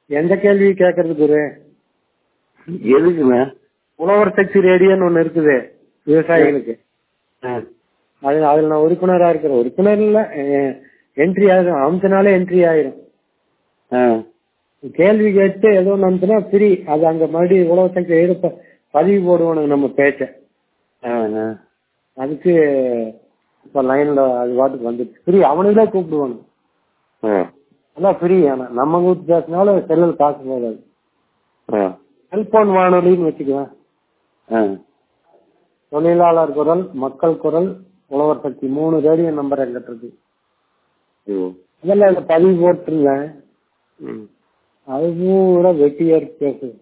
எந்த கேள்வி கேட்கறது குரு எதுக்குண்ணே உழவர் சக்தி ரேடியோன்னு ஒண்ணு இருக்குது விவசாயிகளுக்கு ஆ. அது அதுல நான் உறுப்பினரா இருக்கிறேன் உறுப்பினர் இல்ல என்ட்ரி ஆயிரும் அமுத்தினாலே என்ட்ரி ஆயிரும் ஆ. கேள்வி கேட்டு ஏதோ ஒன்று அமுத்தினா ஃப்ரீ அது அங்க மறுபடியும் உழவர் சக்தி எழுத ப- பதிவு போடுவானுங்க நம்ம பேச்ச ஆ, ஆ. அதுக்கு இப்ப லைன்ல அது பாட்டுக்கு வந்துச்சு ஃப்ரீ அவனுங்களே கூப்பிடுவானுங்க ஆ. அதான் ஃப்ரீ ஆனா நம்ம கூப்பிட்டு பேசினாலும் செல்லில் காசு போகாது ஆ. செல்போன் வானொலின்னு வச்சுக்குவேன் ஆ. தொழிலாளர் குரல் மக்கள் குரல் உழவர் சக்தி மூணு ரேடியோ நம்பர் எங்கிட்ட இருக்கு ஓ. அதெல்லாம் இந்த பதிவு போட்டிருந்தேன் ம். அது பூரா வெட்டியா இருக்கு பேசுது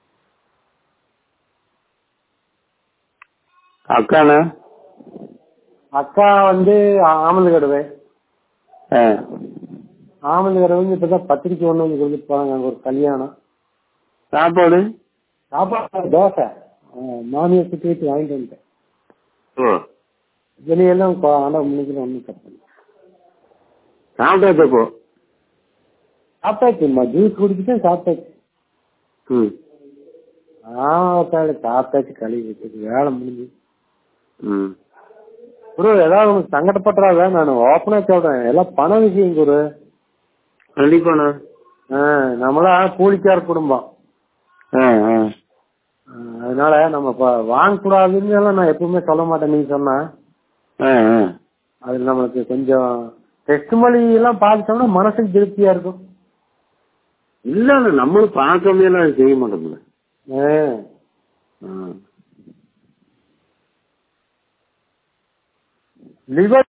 அக்காண்ணா அக்கா வந்து ஆமது கடுவை ஆ. ஆமது கடுவை வந்து இப்பதான் பத்திரிக்கை ஒண்ணு வந்து கொடுத்துட்டு போறாங்க அங்க ஒரு கல்யாணம் சாப்பாடு சாப்பாடு தோசை அஹ் மாமியை சுத்தி வச்சு வாங்கிட்டு வந்துட்டேன் ஓ வெளியெல்லாம் கொ- ஆனா முன்னுக்கு ஒண்ணும் தப்பு சாப்பிட்டாச்சப்போ சாப்பிட்டாச்சுமா ஜூஸ் குடிச்சுட்டு சாப்பிட்டாச்சு ம் ஆமாத்தாடு சாப்பிட்டாச்சு கழுவி வச்சுட்டு வேலை முடிஞ்சு ம் குரு ஏதாவது உனக்கு சங்கடப்பட்டுறாத நான் ஓப்பனா சொல்றேன் எல்லாம் பண விஷயம் குரு கண்டிப்பாண்ணா ஆஹ் நம்மளா கூலிக்கார குடும்பம் ஆ ஆ ஆஹ் அதனால நம்ம இப்ப வாங்கக்கூடாதுன்னு எல்லாம் நான் எப்பவுமே சொல்ல மாட்டேன் நீங்க சொன்னா ஆ ஆ அது நம்மளுக்கு கொஞ்சம் டெஸ்ட் மொழி எல்லாம் பாதிச்சோம்னா மனசுக்கு திருப்தியா இருக்கும் இல்ல இல்ல நம்மளும் பார்க்காம எல்லாம் செய்ய மாட்டோம்ல ஆஹ் ஆ. லிவர்